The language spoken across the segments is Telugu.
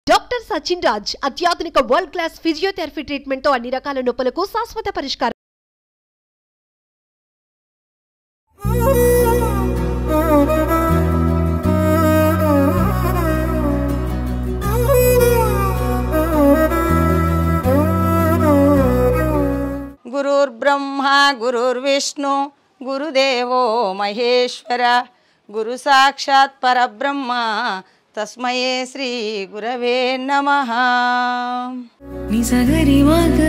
డాక్టర్ సచిన్ రాజ్ అత్యాధునిక వరల్డ్ క్లాస్ ఫిజియోథెరపీ ట్రీట్మెంట్ తో అన్ని రకాల నొప్పులకు శాశ్వత పరిష్కారం గురుర్బ్రహ్మ గురుర్విష్ణు గురుదేవో మహేశ్వర గురు సాక్షాత్ పరబ్రహ్మ తస్మయే శ్రీ గురవే నమ నిజగరి మగ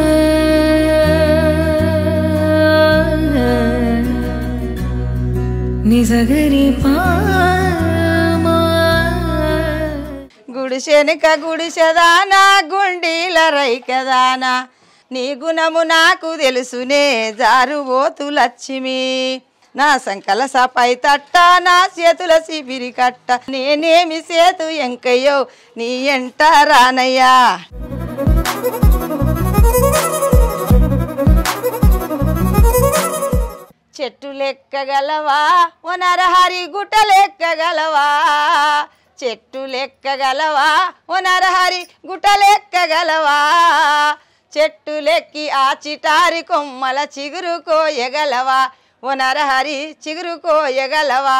నిజగరి పామా గుడిసెనక గుడిసెదానా గుండీల రైకదానా నీ గుణము నాకు తెలుసునే జారుబోతు లక్ష్మి నా సంకల సపై తట్ట నా చేతుల సిపిరి కట్ట నేనేమి సేతు ఎంకయ్యో నీ ఎంట రానయ్యా చెట్టు లెక్కగలవా ఓ నరహరి గుట్ట లెక్కగలవా చెట్టు లెక్కగలవా ఓ నరహరి గుట్ట లెక్కగలవా చెట్టు లెక్కి ఆ చిటారి కొమ్మల చిగురు కోయగలవా ఓ నరహరి చిగురు కోయగలవా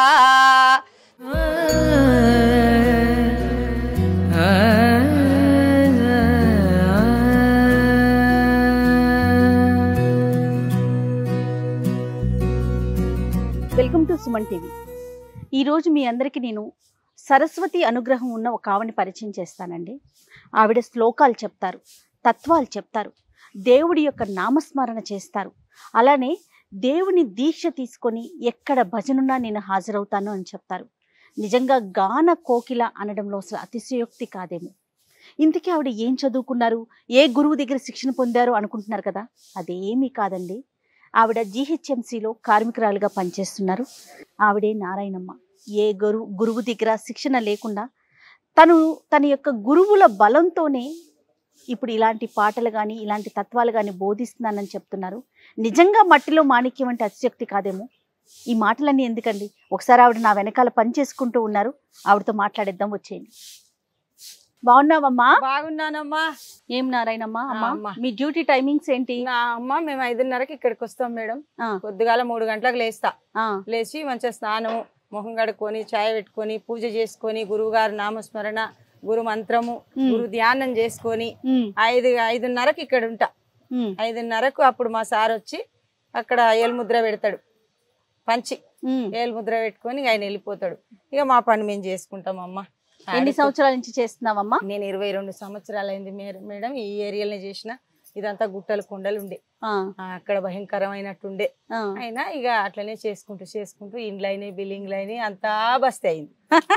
వెల్కమ్ టు సుమన్ టీవీ ఈరోజు మీ అందరికీ నేను సరస్వతి అనుగ్రహం ఉన్న ఒక ఆవిడని పరిచయం చేస్తానండి ఆవిడ శ్లోకాలు చెప్తారు తత్వాలు చెప్తారు దేవుడి యొక్క నామస్మరణ చేస్తారు అలానే దేవుని దీక్ష తీసుకొని ఎక్కడ భజనున్నా నేను హాజరవుతాను అని చెప్తారు నిజంగా గాన కోకిల అనడంలో అసలు అతిశయోక్తి కాదేమో ఇంతకీ ఆవిడ ఏం చదువుకున్నారు ఏ గురువు దగ్గర శిక్షణ పొందారు అనుకుంటున్నారు కదా అదేమీ కాదండి ఆవిడ జీహెచ్ఎంసీలో కార్మికురాలుగా పనిచేస్తున్నారు ఆవిడే నారాయణమ్మ ఏ గురువు గురువు దగ్గర శిక్షణ లేకుండా తను తన యొక్క గురువుల బలంతోనే ఇప్పుడు ఇలాంటి పాటలు కానీ ఇలాంటి తత్వాలు కానీ బోధిస్తున్నానని చెప్తున్నారు నిజంగా మట్టిలో మాణిక్యం అంటే అతిశక్తి కాదేమో ఈ మాటలన్నీ ఎందుకండి ఒకసారి ఆవిడ నా వెనకాల పని చేసుకుంటూ ఉన్నారు ఆవిడతో మాట్లాడేద్దాం వచ్చేయండి బాగున్నావమ్మా బాగున్నానమ్మా ఏం నారాయణమ్మ అమ్మా అమ్మా. మీ డ్యూటీ టైమింగ్స్ ఏంటి నా అమ్మ మేము ఐదున్నరకి ఇక్కడికి వస్తాం మేడం ఆ, పొద్దుగాల మూడు గంటలకు లేస్తా ఆ, లేచి మంచిగా స్నానం మొహం కడుక్కొని ఛాయ్ పెట్టుకొని పూజ చేసుకొని గురువుగారి నామస్మరణ గురు మంత్రము ఉమ్, గురు ధ్యానం చేసుకొని ఉమ్, ఐదు ఐదున్నరకు ఇక్కడ ఉంటా ఉమ్, ఐదున్నరకు అప్పుడు మా సార్ వచ్చి అక్కడ ఏలుముద్ర పెడతాడు పంచి ఉమ్. ఏలుముద్ర పెట్టుకొని ఇక ఆయన వెళ్ళిపోతాడు ఇక మా పని మేము చేసుకుంటాం అమ్మ ఎన్ని సంవత్సరాల నుంచి చేస్తున్నావమ్మా నేను ఇరవై రెండు సంవత్సరాలు అయింది మేడం ఈ ఏరియాలోనే చేసిన ఇదంతా గుట్టలు కొండలు ఉండే ఆ, ఆ, అక్కడ భయంకరమైనట్టుండే ఆ. అయినా ఇక అట్లనే చేసుకుంటూ చేసుకుంటూ ఇండ్లు అయినాయి బిల్డింగ్లు అయినాయి అంతా బస్తే అయింది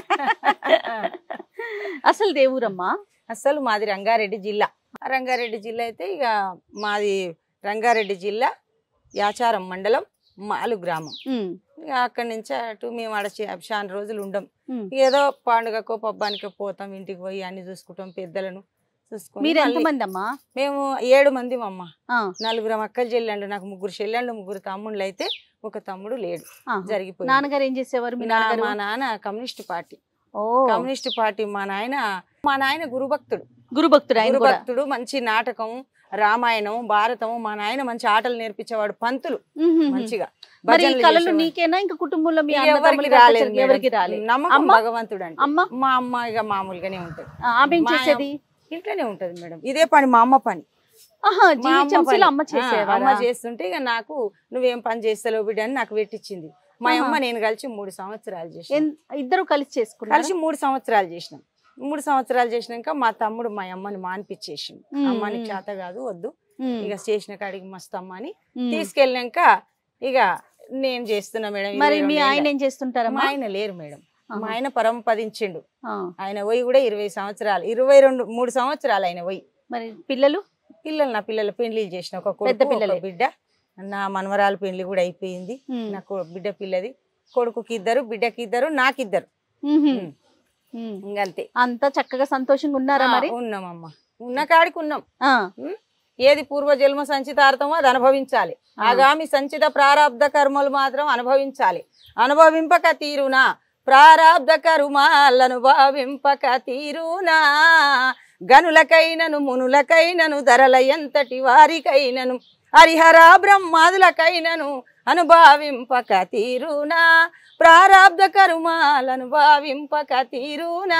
అసలు దేవురమ్మా అసలు మాది రంగారెడ్డి జిల్లా రంగారెడ్డి జిల్లా అయితే ఇక మాది రంగారెడ్డి జిల్లా యాచారం మండలం మాలు గ్రామం ఉమ్, ఇక అక్కడి నుంచి అటు మేము ఆడ చే- చాలా రోజులు ఉండం ఉమ్. ఏదో పండుగకో పబ్బానికో పోతాం ఇంటికి పోయి అన్ని చూసుకుంటాం పెద్దలను చూసుకొని మీరు మళ్ళీ ఎంతమంది అమ్మా మేము ఏడు మంది అమ్మ ఆ, నలుగురు అక్కలు చెల్లెండు నాకు ముగ్గురు చెల్లెండు ముగ్గురు తమ్ముళ్ళు అయితే ఒక తమ్ముడు లేడు ఆ. జరిగిపోయింది నాన్నగారు ఏం చేసేవారు మీ నా- నాన్నగారు మా నాన్న కమ్యూనిస్ట్ పార్టీ ఓ కమ్యూనిస్ట్ పార్టీ మా నాయన మా నాయన గురుభక్తుడు గురు భక్తుడు ఆయన కూడా గురుభక్తుడు మంచి నాటకం రామాయణం భారతం మా నాయన మంచి ఆటలు నేర్పించేవాడు పంతులు ఉహు, ఉహు. మంచిగా మరి ఈ భజనలు కళలు చేసేవాడు. నీకేనా ఇంకా కుటుంబంలో మీ ఇక అన్న ఎవరికి తమ్ముళ్ళకి రాలేదు అక్క చెల్లెలకి ఎవరికి మేడం. రాలేదు నమ్మకం అమ్మ? భగవంతుడు అంటే అమ్మ మా అమ్మ ఇక మామూలుగానే ఉంటది ఆ, ఆమె ఏం మా చేసేది ఇంట్లోనే ఉంటది మేడం ఇదే పని మా అమ్మ పని ఆహా మా అమ్మ జీహెచ్ఎంసీలో పని. అమ్మ ఆ, చేసేవారా అమ్మ చేస్తుంటే ఇక నాకు నువ్వేం పని చేస్తావు బిడ్డ అని నాకు పెట్టించింది మా ఆహా. అమ్మ నేను కలిసి మూడు సంవత్సరాలు చేసిన ఎన్- ఇద్దరు కలిసి చేసుకున్నారు కలిసి మూడు సంవత్సరాలు చేసినాం మూడు సంవత్సరాలు చేసినాక మా తమ్ముడు మా అమ్మని మానిపించేసిండు ఉమ్, అమ్మని ఉమ్. చేత కాదు వద్దు ఉమ్, ఇక చేసిన కాడికి మస్తు అమ్మ అని ఉమ్. తీసుకెళ్ళినాక ఇక నేను చేస్తున్నా మేడం మరి ఇరవై మీ రెండేళ్ళ. ఆయన ఏం మా చేస్తుంటారమ్మా ఆయన లేరు మేడం ఆహా. మా ఆయన పరమపదించిండు ఆ, ఆయన పోయి కూడా ఇరవై సంవత్సరాలు ఇరవై రెండు మూడు సంవత్సరాలు ఆయన పోయి మరి పిల్లలు పిల్లలు నా పిల్లల పెళ్లి చేసిన ఒక పెద్ద కొడుకు పిల్లలే. ఒక బిడ్డ నా మనవరాలు పెళ్లి కూడా అయిపోయింది ఉమ్, నా కొ- బిడ్డ పిల్లది కొడుకుకి ఇద్దరు బిడ్డకి ఇద్దరు నాకిద్దరు ఉహు, ఉమ్. ఉమ్. ఇంకంతే అంతా చక్కగా సంతోషంగా ఉన్నారా మరి ఆ, ఉన్నామమ్మా ఉన్న కాడికి ఉన్నాం ఆ, ఉమ్. ఏది పూర్వజన్మ సంచితార్థమో అది అనుభవించాలి ఆగామి సంచిత ప్రారంధ కర్మలు మాత్రం అనుభవించాలి అనుభవింపక తీరునా ప్రారాబ్ధ కరుమాలను భావింపక తీరునా గనులకైనను మునులకైనను ధరల ఎంతటి వారికైనను హరిహర బ్రహ్మాదులకైనను అనుభావింపక తీరునా ప్రారాబ్ధ కరుమాలను భావింపక తీరునా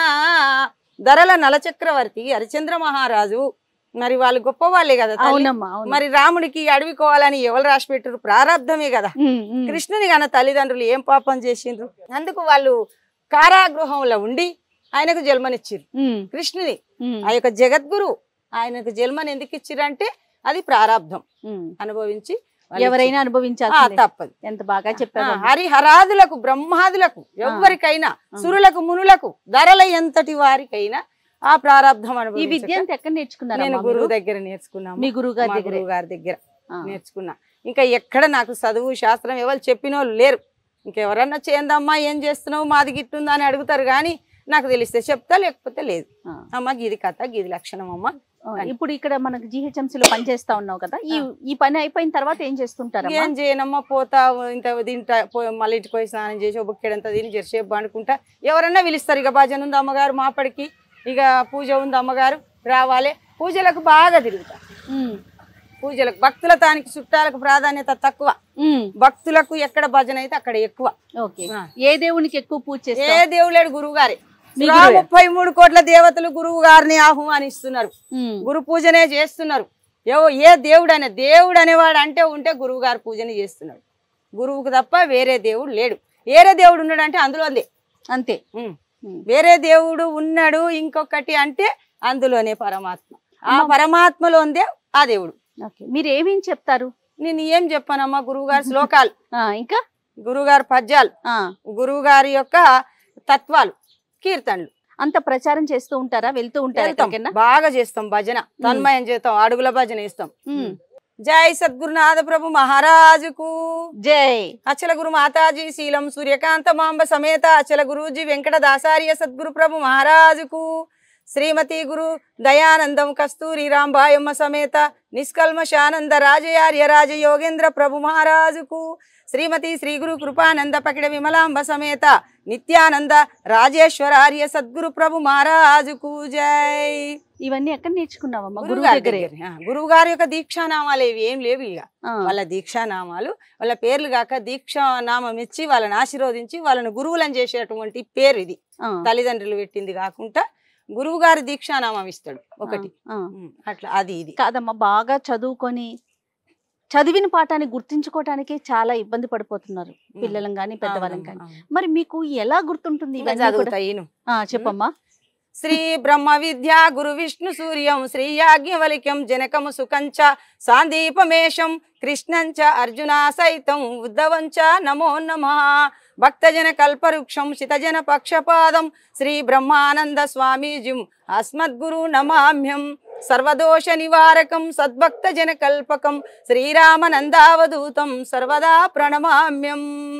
ధరల నలచక్రవర్తి హరిచంద్ర మహారాజు మరి వాళ్ళు గొప్ప వాళ్ళే కదా తల్లి. అవునమ్మా అవును మరి రాముడికి అడవికోవాలని ఎవరు రాసి పెట్టారు ప్రారంధమే కదా ఉమ్, ఉమ్. కృష్ణుని కన్నా తల్లిదండ్రులు ఏం పాపం చేసిండ్రు అందుకు వాళ్ళు కారాగృహంలో ఉండి ఆయనకు జన్మనిచ్చిర్రు ఉమ్, కృష్ణుని ఉమ్, ఆ యొక్క జగద్గురు ఆయనకు జన్మని ఎందుకు ఇచ్చిరంటే అది ప్రారంధం ఉమ్. అనుభవించి వాళ్ళు ఎవరైనా ఇచ్చి- ఆ, అనుభవించాల్సిందే తప్పదు ఎంత బాగా ఆ, చెప్పారు హరిహరాదులకు బ్రహ్మాదులకు ఎవరికైనా సురులకు మునులకు ధరల ఎంతటి వారికైనా ఆ ప్రారంధం ఈ అనుభవించక విద్య అంతా ఎక్కడ నేర్చుకున్నారు నేను గురువు దగ్గర నేర్చుకున్నాను మీ గురువు గారి దగ్గరే గురువు గారి దగ్గర ఆ. నేర్చుకున్నా ఇంకా ఎక్కడ నాకు చదువు శాస్త్రం ఎవరు చెప్పిన వాళ్ళు లేరు ఇంకెవరన్నా చేయందమ్మా ఏం చేస్తున్నావు మాది గిట్టుందా అని అడుగుతారు కానీ నాకు తెలిస్తే చెప్తా లేకపోతే లేదు ఆ. అమ్మ గీది కథ గీది లక్షణం అమ్మ ఆ, ఇప్పుడు ఇక్కడ మనకు GHMC లో పని చేస్తా ఉన్నావు కదా ఈ ఈ పని అయిపోయిన తర్వాత ఏం చేస్తుంటారమ్మా ఏం చేయనమ్మా పోతా ఇంత తింటా పో- మళ్ళీ ఇంటికి పోయి స్నానం చేసి ఒక బుక్కెడంతా తిని జరసేపు పండుకుంటా ఎవరన్నా పిలుస్తారు ఇక భజన ఉంది అమ్మగారు మాపడికి ఇక పూజ ఉంది అమ్మగారు రావాలి పూజలకు బాగా తిరుగుతా ఉమ్, పూజలకు భక్తుల తానికి చుట్టాలకు ప్రాధాన్యత తక్కువ ఉమ్, భక్తులకు ఎక్కడ భజన అయితే అక్కడ ఎక్కువ ఓకే ఆ. ఏ దేవునికి ఎక్కువ పూజ ఏ చేస్తావు దేవులేడు గురువు గారే మీ సురా గురువే. ముప్పై మూడు కోట్ల దేవతలు గురువు గారిని ఆహ్వానిస్తున్నారు ఉమ్, గురు పూజనే చేస్తున్నారు ఏవో ఏ దేవుడు అనే దేవుడు అనేవాడు అంటే ఉంటే గురువు గారు పూజని చేస్తున్నాడు గురువుకు తప్ప వేరే దేవుడు లేడు వేరే దేవుడు ఉన్నాడు అంటే అందులోనే అంతే ఉమ్. ఉమ్. వేరే దేవుడు ఉన్నాడు ఇంకొకటి అంటే అందులోనే పరమాత్మ ఆ పరమాత్మలో ఉందే ఆ దేవుడు ఓకే మీరు ఏమేం చెప్తారు నేను ఏం చెప్పానమ్మా గురువు గారి శ్లోకాలు ఆ, ఇంకా గురువు గారి పద్యాలు ఆ, గురువు గారి యొక్క తత్వాలు కీర్తనలు అంత ప్రచారం చేస్తూ ఉంటారా వెళ్తూ ఉంటారా వెళ్తాం ఎక్కడికైనా? బాగా చేస్తాం భజన తన్మయం చేస్తాం అడుగుల భజన ఇస్తాం ఉమ్. జై సద్గురునాథ ప్రభు మహారాజుకు జై అచల గురు మాతాజీ శీలం సూర్యకాంత మాంబ సమేత అచల గురూజీ వెంకట దాసార్య సద్గురు ప్రభు మహారాజుకు శ్రీమతి గురు దయానందం కస్తూరి రాంబాయమ్మ సమేత నిష్కల్మశానంద రాజయార్య రాజ యోగేంద్ర ప్రభు మహారాజుకు శ్రీమతి శ్రీ గురు కృపానంద పకిడ విమలాంబ సమేత నిత్యానంద రాజేశ్వరార్య సద్గురు ప్రభు మహారాజుకు జై ఇవన్నీ ఎక్కడ నేర్చుకున్నావమ్మా గురువు గురువు గారి దగ్గరే దగ్గరే. ఆ, గురువు గారి యొక్క దీక్షానామాలు ఇవి ఏం లేవు ఇక ఆ, వాళ్ళ దీక్షానామాలు వాళ్ళ పేర్లు కాక దీక్షానామం ఇచ్చి వాళ్ళని ఆశీర్వదించి వాళ్ళని గురువులను చేసేటువంటి పేరు ఇది ఆ, తల్లిదండ్రులు పెట్టింది కాకుండా గురువు గారి దీక్షానామం ఇస్తాడు ఒకటి ఆ. ఉమ్, అట్లా అది ఇది కాదమ్మా బాగా చదువుకొని చదివిన పాఠాన్ని గుర్తించుకోవటానికి చాలా ఇబ్బంది పడిపోతున్నారు పిల్లలం కానీ పెద్దవాళ్ళం కానీ అవును, అవును. మరి మీకు ఎలా గుర్తుంటుంది ఇంకా ఇవన్నీ కూడా చదువుతా ఈను. ఆ, చెప్పమ్మా శ్రీ బ్రహ్మ విద్యా గురు విష్ణు సూర్యం శ్రీ యాజ్ఞవలిక్యం జనకము సుకంచ సాందీపమేషం కృష్ణంచ అర్జున సైతం ఉద్ధవంచ నమో నమ భక్తజన కల్పవృక్షం శితజన పక్షపాదం శ్రీ బ్రహ్మానంద స్వామీజిం అస్మద్గురు నమామ్యం సర్వదోష నివారకం సద్భక్త జన కల్పకం శ్రీరామనందావధూతం సర్వదా ప్రణమామ్యం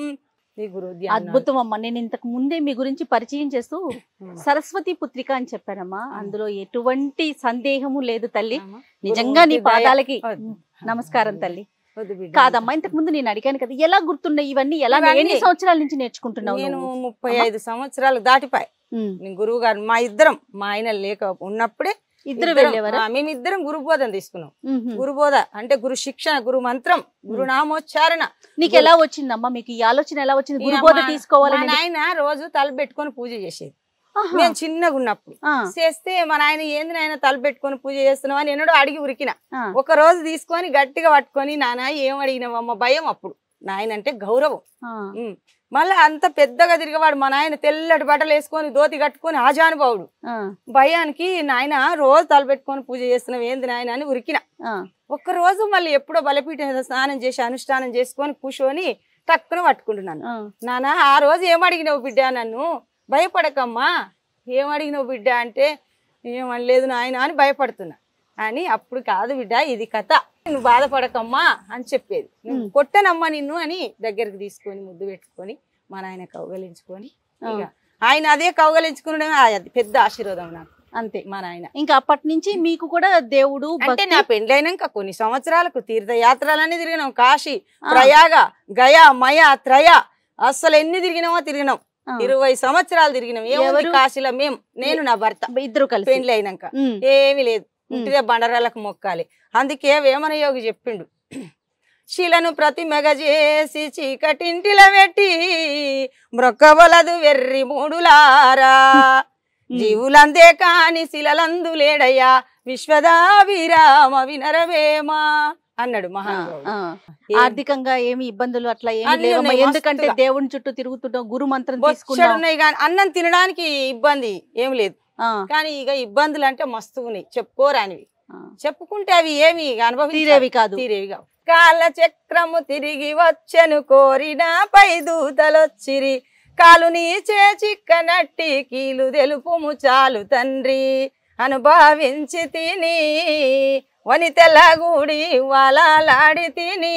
ఈ గురు ధ్యానాలు. అద్భుతం అమ్మా నేను ఇంతకు ముందే మీ గురించి పరిచయం చేస్తూ ఉమ్. సరస్వతి పుత్రిక అని చెప్పానమ్మా అందులో ఎటువంటి సందేహము లేదు తల్లి అమ్మా. నిజంగా నీ గురుమూర్తి దయ. పాదాలకి వద్దు. నమస్కారం తల్లి వద్దు బిడ్డ. కాదమ్మా ఇంతకు ముందు నేను అడిగాను కదా ఎలా గుర్తున్నాయి ఇవన్నీ ఎలా ఇవన్నీ ఎన్ని సంవత్సరాల నుంచి నేర్చుకుంటున్నావు నేను నువ్వు? ముప్పై అమ్మా. ఐదు సంవత్సరాలు దాటిపాయి ఉమ్. నేను గురువు గారు మా ఇద్దరం మా ఆయన లేక ఉన్నప్పుడే ఇద్దరు ఇద్దరం- వెళ్ళేవారా ఆ, మేమిద్దరం గురుబోధన తీసుకున్నాం ఉహుం. గురుబోధ అంటే గురు శిక్షణ గురు మంత్రం గురునామోచ్చారణ నీకు ఎలా వచ్చిందమ్మా మీకు ఈ ఆలోచన ఎలా వచ్చింది ఈ గురుబోధ మా- మా తీసుకోవాలని నాయన రోజు తల పెట్టుకొని పూజ చేసేది ఆహా. నేను చిన్నగా ఉన్నప్పుడు ఆ, చేస్తే మా నాయన ఏంది నాయన తల పెట్టుకొని పూజ చేస్తున్నావు అని ఎన్నడో అడిగి ఉరికిన ఆ. ఒక రోజు తీసుకొని గట్టిగా పట్టుకొని నాన్న ఏం అడిగినావమ్మ భయం అప్పుడు నాయన అంటే గౌరవం ఆ. ఉమ్. మళ్ళీ అంత పెద్దగా తిరిగేవాడు మా నాయన తెల్లటి బట్టలు వేసుకొని దోతి కట్టుకొని ఆజానుభావుడు ఆ. భయానికి నాయన రోజు తలపెట్టుకొని పూజ చేస్తున్నావు ఏంది నాయన అని ఉరికిన ఆ. ఒక్క రోజు మళ్ళీ ఎప్పుడో బలపీఠం మీద స్నానం చేసి అనుష్ఠానం చేసుకొని కూర్చొని టక్కున పట్టుకుంటున్నాను ఆ. నాన్న ఆ రోజు ఏం అడిగినావు బిడ్డ నన్ను భయపడకమ్మా ఏం అడిగినావు బిడ్డ అంటే ఏమనలేదు నాయన అని భయపడుతున్నా అని అప్పుడు కాదు బిడ్డ ఇది కథ నువ్వు బాధపడకమ్మా అని చెప్పేది "నేను ఉమ్. కొట్టనమ్మా నిన్ను అని దగ్గరికి తీసుకొని ముద్దు పెట్టుకొని మా నాయన కౌగలించుకొని ఆ. ఇక ఆయన అదే కౌగలించుకునడమే అది పెద్ద ఆశీర్వాదం నాకు అంతే మా నాయన ఇంకా అప్పటి నుంచి మీకు కూడా దేవుడు అంటే భక్తి నా పెండ్లైనాక కొన్ని సంవత్సరాలకు తీర్థయాత్రలన్నీ తిరిగినాం కాశీ ఆ. ప్రయాగ గయా మయ త్రయ అస్సలు ఎన్ని తిరిగినామో తిరిగినాం ఆ. ఇరవై సంవత్సరాలు తిరిగినాం ఏముంది ఎవరు? కాశీలో మేము నేను నా భర్త ఇద్దరు కలిసి పెండ్లి అయినాక ఉమ్, ఏమీ లేదు ఇంటిదే బండరాలకు మొక్కాలి అందుకే వేమన యోగి చెప్పిండు శిలను ప్రతి మెగజేసి చీకటింటిల పెట్టి మ్రొక్కబలదు వెర్రి మూడులారా జీవులందే కాని శిలలందు లేడయ్యా విశ్వదాభిరామ వినరవేమా అన్నాడు ఆ, మహానుభావుడు ఆ. ఏం- ఆర్థికంగా ఏమి ఇబ్బందులు అట్లా ఏమి అన్నీ లేవమ్మా ఉన్నాయి, ఎందుకంటే మస్తుగా. దేవుని చుట్టూ తిరుగుతుంటాం గురు మంత్రం బొచ్చెడు తీసుకున్నాం ఉన్నాయి కానీ అన్నం తినడానికి ఇబ్బంది ఏం లేదు ఆ, కానీ ఇక ఇబ్బందులు అంటే మస్తు ఉన్నాయి చెప్పుకోరానివి ఆ. చెప్పుకుంటే అవి ఏమి అనుభవించాలి తీరేవి కాదు తీరేవి కావు కాళ్ళ చక్రము తిరిగి వచ్చెను కోరిన పై దూతలొచ్చిరి కాలు నీచే చిక్కనట్టి కీలు తెలుపుము చాలు తండ్రి అనుభవించి తిని వని తెల్లగూడి వలాలాడి తిని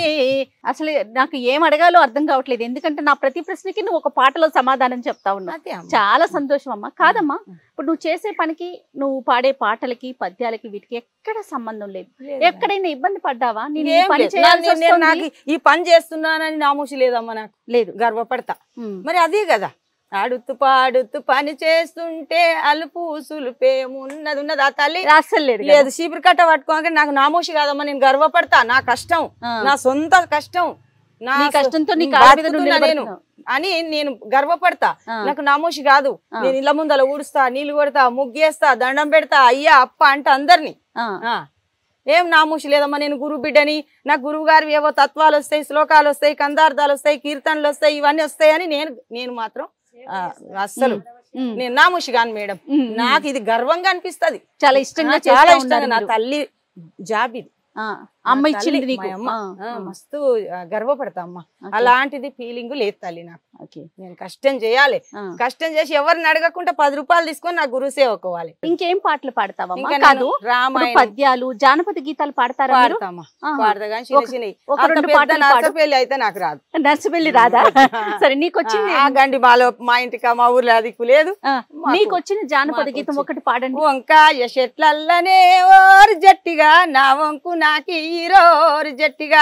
అసలు నాకు ఏం అడగాలో అర్థం కావట్లేదు ఎందుకంటే నా ప్రతి ప్రశ్నకి నువ్వు ఒక పాటలో సమాధానం చెప్తా ఉన్నావు అదే అమ్మ. చాలా సంతోషం అమ్మా కాదమ్మా ఇప్పుడు నువ్వు చేసే పనికి నువ్వు పాడే పాటలకి పద్యాలకి వీటికి ఎక్కడ సంబంధం లేదు ఎక్కడైనా ఇబ్బంది పడ్డావా నేను ఈ ఏం పని లేదు. చేయాల్సి నేను- నేను నాకు వస్తుంది? ఈ పని చేస్తున్నానని నామూసి లేదమ్మా నాకు లేదు గర్వపడతా ఉమ్, మరి అదే కదా ఆడుతూ పాడుతూ పని చేస్తుంటే అలుపు సులుపేమున్నది ఉన్నది ఆ తల్లి అస్సలు లేదు కదా. లేదు చీపురు కట్ట పట్టుకోక నాకు నామోషి కాదమ్మా నేను గర్వపడతా నా కష్టం ఆ, నా సొంత కష్టం నా నీ సొ- కష్టంతో నీ కాళ్ళ మీద నువ్వు బతుకుతున్నా నేను నిలబడుతున్నావు. అని నేను గర్వపడతా ఆ, నాకు నామోషి కాదు ఆ. నేను ఇళ్ళ ముందల ఊడుస్తా నీళ్లు కొడతా ముగ్గేస్తా దండం పెడతా అయ్యా అప్ప అంట అందరినీ ఆ, ఆ. ఏం నామూషి లేదమ్మా నేను గురువు బిడ్డని నా గురువు గారు ఏవో తత్వాలు వస్తాయి శ్లోకాలు వస్తాయి కందార్థాలు వస్తాయి కీర్తనలు వస్తాయి ఇవన్నీ వస్తాయని నేను నేను మాత్రం ఆ, అస్సలు ఉమ్, నేను నామూషి కాను మేడం ఉమ్, నాకు ఇది గర్వంగా అనిపిస్తది చాలా ఇష్టంగా చాలా చేస్తా ఇష్టంగా ఉన్నారు నా మీరు. తల్లి జాబ్ ఇది ఆ, అమ్మ నా ఇచ్చింది తల్లి, నీకు మా అమ్మ. ఆ, ఆ, ఆ, మస్తు ఆ, గర్వపడతా అమ్మ ఓకే, అలాంటిది ఫీలింగ్ లేదు తల్లి నాకు ఓకే, నేను కష్టం చేయాలి ఆ. కష్టం చేసి ఎవరిని అడగకుండా పది రూపాయలు తీసుకొని నా గురువు సేవకోవాలి ఇంకేం పాటలు పాడతావమ్మా ఇంకా కాదు నేను ఇప్పుడు రామాయణం పద్యాలు జానపద గీతాలు పాడతారా మీరు పాడతామా ఆహా. పాడతా కానీ చిన్న ఒక- చిన్నవి ఒక అంత రెండు పెద్ద పాటలు పాడు నర్సపల్లి అయితే నాకు రాదు నర్సపల్లి రాదా సరే నీకు వచ్చింది ఆ గండి మాలో మా ఇంటికి మా ఊర్లో అది దిక్కు లేదు ఆ, మాకు- నీకు వచ్చిన జానపద మాకు గీతం వచ్చి- ఒకటి పాడండి వంకాయ చెట్లల్లనే ఓరి జట్టిగా నా వంకు నాకి రోరి జట్టిగా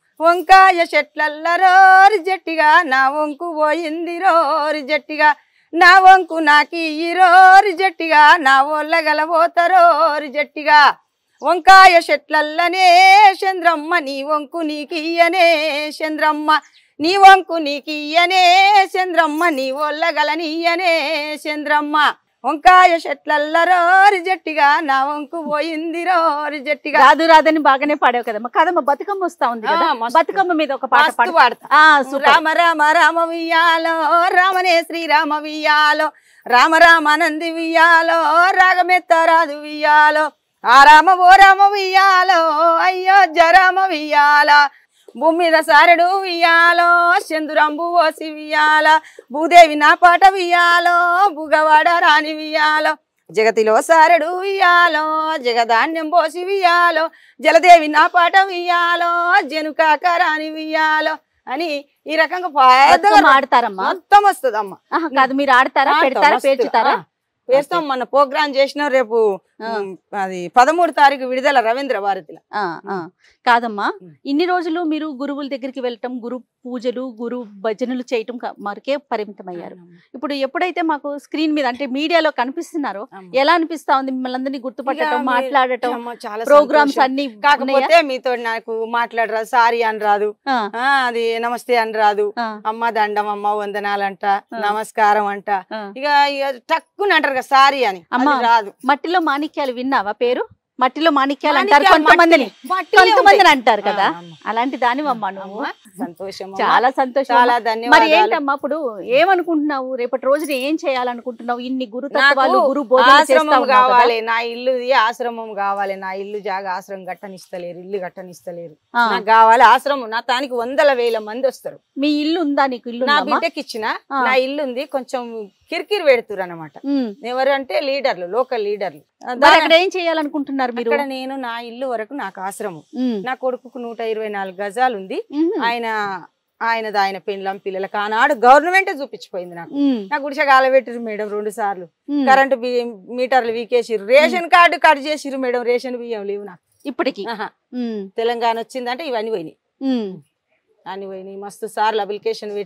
వంకాయ చెట్లల్ల రోరి జట్టిగా నా వంకు పోయింది రోరి జట్టిగా నా వంకు నాకి రోరి జట్టిగా నా ఒళ్ళ గలబోతరోరి జట్టిగా వంకాయ చెట్లల్లనే చంద్రమ్మ నీ వంకు నీకియ్యనే చంద్రమ్మ నీ వంకు నీకియ్యనే చంద్రమ్మ నీ ఒళ్ళ గలనీయనే చంద్రమ్మ వంకాయ చెట్లల్ల రోరి జట్టిగా నా వంకు పోయింది రోరి జట్టిగా రాదు రాదని బాగానే పాడావు కదమ్మా కదమ్మా బతుకమ్మ వస్తా ఉంది కదా ఆ, మస్తు. బతుకమ్మ మీద ఒక పాట మస్తు పాడు పాడతా ఆ సూపర్ రామ రామ రామ వియ్యాలో రామనే శ్రీరామ వియ్యాలో రామ రామానంది వియ్యాలో రాగమెత్త రాదు వియ్యాలో ఆ రామ ఓ రామ వియ్యాలో అయ్యో జరామ వియ్యాల భూమి మీద సారెడు వియ్యాలో చందురంబు ఓసి వియ్యాల భూదేవి నా పాట వియ్యాలో బుగవాడ రాని వియ్యాలో జగతిలో సారెడు వియ్యాలో జగధాన్యం పోసి వియ్యాలో జలదేవి నా పాట వియ్యాలో జనుకాక రాని వియ్యాలో అని ఈ రకంగా పెద్దగా బతుకమ్మ ఆడతారమ్మా మొత్తం వస్తుంది అమ్మ ఆహా, కాదు మీరు ఆడతారా ఆడతాం, పెడతారా మస్తు. పేర్చుతారా ఆ, వేస్తాం మన ప్రోగ్రామ్ చేసిన రేపు ఆ. ఉమ్, అది పదమూడు తారీఖు విడుదల రవీంద్ర భారతిలో ఆ, ఆ. కాదమ్మా ఉమ్. ఇన్ని రోజులు మీరు గురువుల దగ్గరికి వెళ్ళటం గురు పూజలు గురు భజనలు చేయటం క- మరకే పరిమితమయ్యారు ఇప్పుడు ఎప్పుడైతే మాకు స్క్రీన్ మీద అంటే మీడియాలో కనిపిస్తున్నారో అమ్మ. ఎలా అనిపిస్తా ఉంది మిమ్మల్ని అందరినీ గుర్తుపట్టడం ఇక మీరు- మాట్లాడటం అమ్మ, చాలా ప్రోగ్రామ్స్ సంతోషం. అన్ని ఉన్నాయా? కాకపోతే మీతో నాకు మాట్లాడరా సారీ అని రాదు ఆ, ఆ, అది నమస్తే అని రాదు ఆ, అమ్మ దండం అమ్మ వందనాలంట నమస్కారం అంట ఆ. ఇక ఇక టక్కున అంటారు కదా సారీ అని అది అమ్మ. రాదు మట్టిలో మాణిక్యాలు విన్నావా పేరు మట్టిలో మాణిక్యాలు అంటారు మాణిక్యాలు కొంతమందిని మట్టిలే, మట్టిలే కొంతమందిని ఉంటాయి. అంటారు కదా ఆ, అమ్మ. అలాంటి దానివమ్మా నువ్వు అమ్మ, సంతోషం అమ్మ. చాలా సంతోషం చాలా అమ్మా. మరి ధన్యవాదాలు ఏంటమ్మా ఇప్పుడు ఏమనుకుంటున్నావు రేపటి రోజున ఏం చేయాలనుకుంటున్నావు ఇన్ని గురు తత్వాలు నాకు గురు బోధనలు చేస్తా ఆశ్రమం ఉన్నావు కదా కావాలి నా ఇల్లు ఆశ్రమం కావాలి నా ఇల్లు జాగా ఆశ్రమం గట్టనిస్తలేరు ఇల్లు గట్టనిస్తలేరు ఆ, నాకు కావాలి ఆశ్రమం నా తానికి వందల వేల మంది వస్తారు మీ ఇల్లు ఉందా నీకు ఇల్లు నా ఉందమ్మా? బిడ్డకి ఇచ్చిన ఆ. నా ఇల్లు ఉంది కొంచెం కిరికిరి పెడుతురు అనమాట ఉమ్. ఎవరు అంటే లీడర్లు లోకల్ లీడర్లు మరి అక్కడ ఏం చేయాలనుకుంటున్నారు మీరు అక్కడ నేను నా ఇల్లు వరకు నాకు ఆశ్రమం ఉమ్. నా కొడుకుకు నూట ఇరవై నాలుగు గజాలు ఉంది ఉమ్. ఆయన ఆయనది ఆయన పెండ్లం పిల్లలకు ఆనాడు గవర్నమెంటే చూపించిపోయింది నాకు ఉమ్. నా గుడిసె కాలబెట్టిరు మేడం రెండు సార్లు ఉమ్. కరెంటు బియ్యం మీటర్లు వీకేసిరు రేషన్ కార్డు కట్ చేసిరు మేడం రేషన్ బియ్యం లేవు నాకు ఇప్పటికి ఆహా. ఉమ్. తెలంగాణ వచ్చిందంటే ఇవన్నీ పోయినాయి ఉమ్. అన్ని పోయినాయి మస్తు సార్లు అప్లికేషన్ పెట్టినా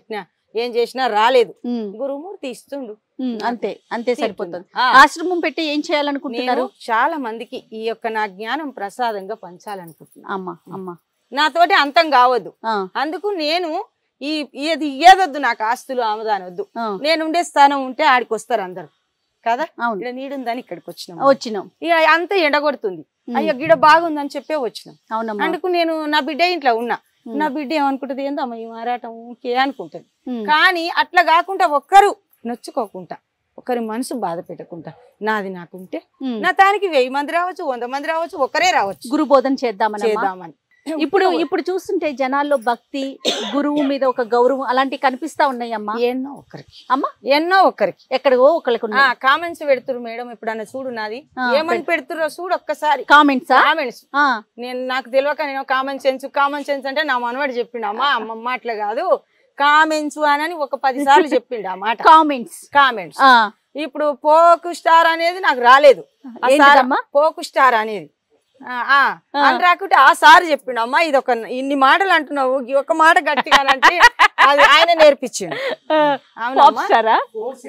ఏం చేసినా రాలేదు ఉమ్, గురుమూర్తి ఇస్తుండు ఉమ్, అంతే అంతే సరిపోతుంది ఆ, ఆశ్రమం పెట్టి ఏం నేను చేయాలనుకుంటున్నారు చాలా మందికి ఈ యొక్క నా జ్ఞానం ప్రసాదంగా పంచాలనుకుంటున్నాను అమ్మా అమ్మా నాతోటి అంతం కావద్దు ఆ, అందుకు నేను ఈ ఏది ఏదొద్దు నాకు ఆస్తులు ఆమదానొద్దు ఆ, నేను ఉండే స్థానం ఉంటే ఆడికి వస్తారు అందరు కదా అవును ఇక్కడ నీడుందని ఇక్కడికి వచ్చినాం వచ్చినాం ఇక అంత ఎండగొడుతుంది ఉమ్, అయ్యో గిడ బాగుందని చెప్పే వచ్చినాం అవునమ్మా అందుకు నేను నా బిడ్డ ఇంట్లో ఉన్నా ఉమ్, నా బిడ్డ ఏమనుకుంటది ఏందమ్మా ఈ మారాటం ఊకే అనుకుంటది ఉమ్, కానీ అట్లా కాకుండా ఒక్కరు నొచ్చుకోకుండా ఒకరి మనసు బాధ పెట్టకుండా నాది నాకుంటే ఉమ్. నా దానికి వెయ్యి మంది రావచ్చు వంద మంది రావచ్చు ఒకరే రావచ్చు గురు బోధన చేద్దామని చేద్దామని ఇప్పుడు ఇప్పుడు చూస్తుంటే జనాల్లో భక్తి గురువు మీద ఒక గౌరవం అలాంటివి కనిపిస్తా ఉన్నాయమ్మా ఎన్నో ఒకరికి అమ్మా ఎన్నో ఒకరికి ఎక్కడికో ఒకరికి ఆ కామెంట్స్ పెడుతురు మేడం ఎప్పుడన్నా చూడు నాది ఆ, ఏమని పెడుతురో చూడు ఒక్కసారి కామెంట్సా కామెంట్స్ నేను నాకు తెలియక నేను కామన్ సెన్స్ కామన్ సెన్స్ అంటే నా మనవాడు చెప్పిండు అమ్మా అమ్మమ్మ అట్లా కాదు కామెంట్స్ అని ఒక పది సార్లు చెప్పిండు ఆ మాట కామెంట్స్ కామెంట్స్ ఇప్పుడు పోకు స్టార్ అనేది నాకు రాలేదు ఆ సార్ ఏంటిదమ్మా పోకు స్టార్ అనేది ఆ, ఆ, ఆ. అని రాకుంటే ఆ సార్ చెప్పిండు అమ్మా ఇది ఒక ఇన్ని మాటలు అంటున్నావు ఈ ఒక మాట గట్టిగా అంటే అది ఆయన నేర్పించిండు పాప్ అవునమ్మా స్టారా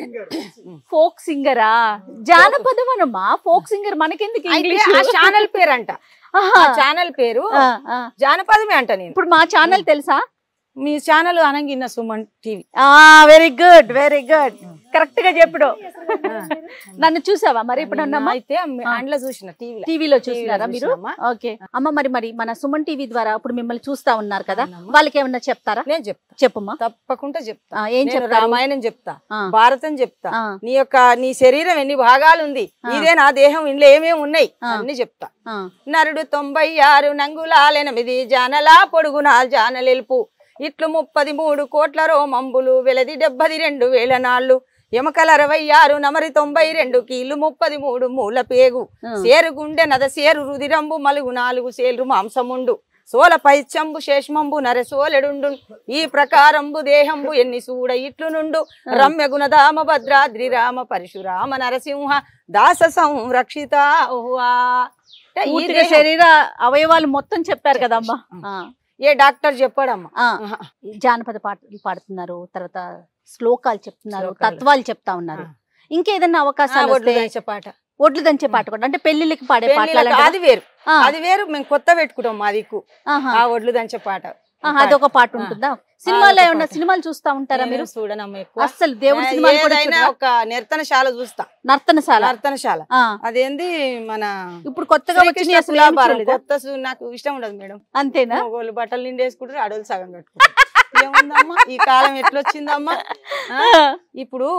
ఫోక్ సింగరా జానపదమనమ్మా ఫోక్ సింగర్ మనకెందుకు అయితే ఇంగ్లీష్ ఆ ఛానల్ పేరు అంట ఆ ఛానల్ పేరు జానపదమే అంట నేను ఇప్పుడు మా ఛానల్ తెలుసా మీ ఛానల్ అనంగిన్న సుమన్ టీవీ ఆ very good very good correct గా చెప్పుడు నన్ను చూసావా మరి ఇప్పుడు అన్నమ్మా అయితే అందులో చూసిన టీవీలో టీవీలో చూసినారా టీవీలో మీరు చూసినామా? ఓకే అమ్మ మరి మరి మన సుమన్ టీవీ ద్వారా ఇప్పుడు మిమ్మల్ని చూస్తా ఉన్నారు కదా అవునమ్మా. వాళ్ళకి ఏమన్నా చెప్తారా నేను చెప్తా చెప్పమ్మా తప్పకుండా చెప్తా ఆ, ఏం నేను చెప్తారు రామాయణం చెప్తా ఆ, భారతం చెప్తా ఆ, నీ యొక్క నీ శరీరం ఎన్ని భాగాలు ఉంది ఆ. ఇదే నా దేహం ఇంట్లో ఏమేమి ఉన్నాయి ఆ. అన్ని చెప్తా ఆ, నరుడు తొంభై ఆరు నంగులాలెనిమిది జానలా పొడుగున జానలెల్పు ఇట్లు ముప్పది మూడు కోట్ల రోమంబులు వెలది డెబ్బది రెండు వేల నాళ్ళు ఎమకల అరవై ఆరు నమరి తొంభై రెండు కీళ్ళు ముప్పది మూడు మూల పేగు ఆ. సేరు గుండె నద సేరు రుదిరంబు మలుగు నాలుగు సేలు మాంసముండు సోల పైచ్చంబు శేషమంబు నర సోలెడుండు ఈ ప్రకారంబు దేహంబు ఎన్ని సూడ ఇట్లు నుండు రమ్య గుణధామ భద్రాద్రి రామ పరశురామ నరసింహ దాస సంరక్షిత ఊహా. అంటే ఈ పూర్తిగా దేహం- శరీర అవయవాలు మొత్తం చెప్పారు కదమ్మా ఆ, ఏ డాక్టర్ చెప్పాడమ్మా ఆ, ఆహా. జానపద పాటలు పాడుతున్నారు తర్వాత శ్లోకాలు చెప్తున్నారు శ్లోకాలు. తత్వాలు చెప్తా ఉన్నారు ఆ. ఇంకేదన్నా ఆ, అవకాశాలు ఒడ్లు వస్తే దంచే పాట ఒడ్లు దంచే పాట కూడా అంటే పెళ్లిళ్ళకి పాడే పాటలు పెళ్ళిళ్ళకి అలాంటివా? అది వేరు ఆ, అది వేరు మేము కొత్త పెట్టుకుంటాం మా దిక్కు ఆహా, ఆ ఒడ్లు దంచే పాట ఆహా, అదొక పాట ఉంటుందా సినిమాలో అదొక ఏమన్నా పాట. సినిమాలు చూస్తా ఉంటారా నేను మీరు చూడనమ్మా ఎక్కువ అస్సలు దేవుడి ఏ- సినిమాలు కూడా ఏదైనా చూడరా? ఒక నిర్తనశాల చూస్తా నర్తనశాల నర్తనశాల ఆ, అదేంది మన ఇప్పుడు కొత్తగా వచ్చిన శ్రీకృష్ణ అసలు ఏమి తులాభారం. చూడలేదా? కొత్త సు- నాకు ఇష్టం ఉండదు మేడం అంతేనా మగోళ్ళు బట్టలు నిండేసుకుంటారు ఆడోళ్ళు సగం కట్టుకుంటారు ఏముందమ్మా ఈ కాలం ఎట్లొచ్చిందమ్మా ఆ? ఇప్పుడు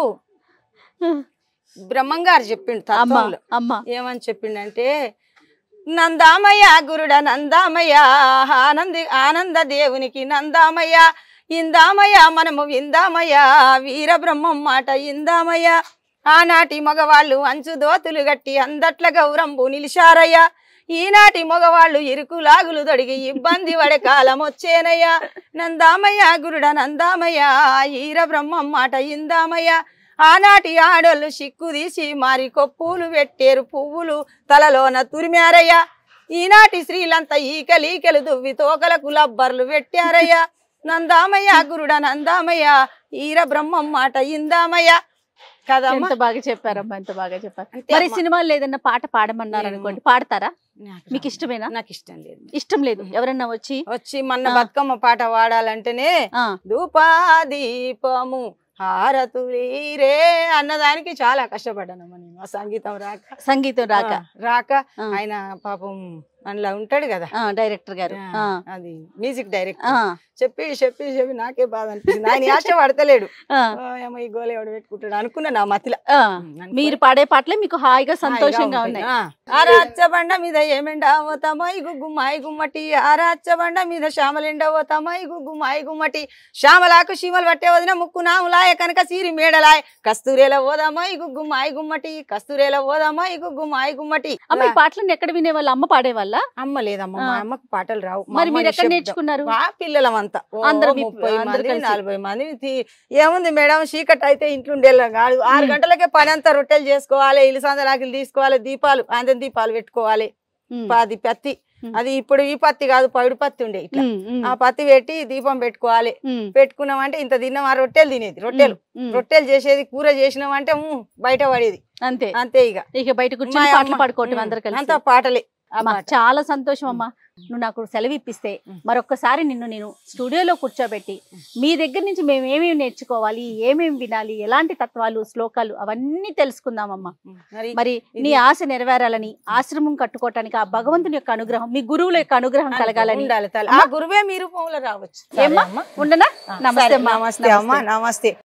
బ్రహ్మంగారు చెప్పిండు అమ్మా తత్వంలో అమ్మా ఏమని చెప్పిండంటే నందామయ్య గురుడ నందామయ్య ఆనంది ఆనంద దేవునికి నందామయ్య ఇందామయ్య మనము విందామయ్య వీర బ్రహ్మం మాట ఇందామయ్య ఆనాటి మగవాళ్ళు అంచు దోతులు గట్టి అందట్ల గౌరంబు నిలిచారయ్య ఈనాటి మగవాళ్ళు ఇరుకు లాగులు తొడిగి ఇబ్బంది పడే కాలం వచ్చేనయ్య నందామయ్య గురుడ నందామయ్య ఈర బ్రహ్మం మాట ఇందామయ్య ఆనాటి ఆడోళ్ళు సిక్కు తీసి మారి కొప్పులు పెట్టేరు పువ్వులు తలలోన తురిమారయ్య ఈనాటి స్త్రీలంతా ఈకలీకలు దువ్వి తోకలకు లబ్బర్లు పెట్టారయ్య నందామయ్య గురుడ నందామయ్య ఈర బ్రహ్మం మాట ఇందామయ్య కదమ్మా ఎంత బాగా చెప్పారమ్మా ఎంత బాగా చెప్పారు అంతే మరి అమ్మా. సినిమాలో ఏదన్నా పాట పాడమన్నారు నేను- అనుకోండి పాడతారా నాకు మీకు ఇష్టమేనా నాకు ఇష్టం లేదు ఇష్టం లేదు ఎవరన్నా వచ్చి వచ్చి మొన్న ఆ. బతుకమ్మ పాట పాడాలంటేనే ఆ ధూపాదీపము హారతులీరే అన్నదానికి చాలా కష్టపడ్డానమ్మా నేను ఆ సంగీతం రాక సంగీతం రాక ఆ, రాక ఆ. ఆయన పాపం అందులో ఉంటాడు కదా ఆ, డైరెక్టర్ గారు ఆ, ఆ, అది మ్యూజిక్ డైరెక్టర్ ఆ, చెప్పి చెప్పి చెప్పి నాకే బాధ అనిపించింది ఆయన ఆశ పడతలేడు ఆ, ఓ, ఏమో ఈ గోల ఎవడు పెట్టుకుంటాడు అనుకున్నా నా మతిలో ఆ. అనుకో- మీరు పాడే పాటలే మీకు హాయిగా హాయిగా సంతోషంగా ఉంటాయి. ఉన్నాయి ఆ. ఆరాచ్చ బండ మీద ఏమెండా పోతామాయి గుగ్గు మాయి గుమ్మటి ఆరాచ్చ బండ మీద శ్యామలెండ పోతామాయి గుగ్గు మాయి గుమ్మటి శ్యామలాకు శీమలు పట్టే వదిన ముక్కు నాములాయ కనుక సీరి మేడలాయ్ కస్తూరేల పోదామాయి గుగ్గు మాయి గుమ్మటి కస్తూరేల పోదామాయి గుగ్గు మాయి గుమ్మటి అమ్మ ఈ పాటలను ఎక్కడ వినేవాళ్ళు అమ్మ పాడేవాళ్ళ అమ్మ లేదమ్మా మా ఆ. అమ్మకు పాటలు రావు మా మరి అమ్మ మీరు ఎక్కడ నిశ్శబ్దం. నేర్చుకున్నారు మా పిల్లలమంతా ఓ అందరూ మీ- ముప్పై అందరూ మంది కలిసి. నలభై మంది తీ- ఏముంది మేడం చీకటి అయితే ఇంట్లో ఉండేలా కాదు ఆరు మ్. గంటలకే పని అంతా రొట్టెలు చేసుకోవాలి ఇల్లు సందరాకులు తీసుకోవాలి దీపాలు అందరి దీపాలు పెట్టుకోవాలి ఉమ్, పాది పత్తి ఉమ్. అది ఇప్పుడు ఈ పత్తి కాదు పైడు పత్తి ఉండే ఇట్లా ఉమ్, ఉమ్, ఆ పత్తి పెట్టి దీపం పెట్టుకోవాలి ఉమ్, పెట్టుకున్నామంటే ఇంత తిన్నాం ఆ రొట్టెలు తినేది రొట్టెలు ఉమ్, రొట్టెలు చేసేది కూర చేసినామంటే ఊ, బయట పడేది అంతే అంతే ఇక ఇక బయట కూర్చొని మా పాటలు అమ్మ- పాడుకోవటం ఉమ్, అందరు కలిసి అంతా పాటలే ఆ అమ్మా, పాట. చాలా సంతోషం అమ్మా నువ్వు నాకు సెలవు ఇప్పిస్తే ఉమ్. మరొక్కసారి నిన్ను నేను స్టూడియోలో కూర్చోబెట్టి మీ దగ్గర నుంచి మేము ఏమేమి నేర్చుకోవాలి ఏమేమి వినాలి ఎలాంటి తత్వాలు శ్లోకాలు అవన్నీ తెలుసుకుందామమ్మా మరి మరి నీ ఇది- ఆశ నెరవేరాలని ఆశ్రమం కట్టుకోవటానికి ఆ భగవంతుని యొక్క అనుగ్రహం మీ గురువుల యొక్క అనుగ్రహం కలగాలని ఉండాలి తల్లి. ఆ గురువే మీ రూపంలో రావచ్చు ఏమ్మా? సరే అమ్మా. ఉండనా ఆ, నమస్తే సరే, అమ్మా. నమస్తే అమ్మా నమస్తే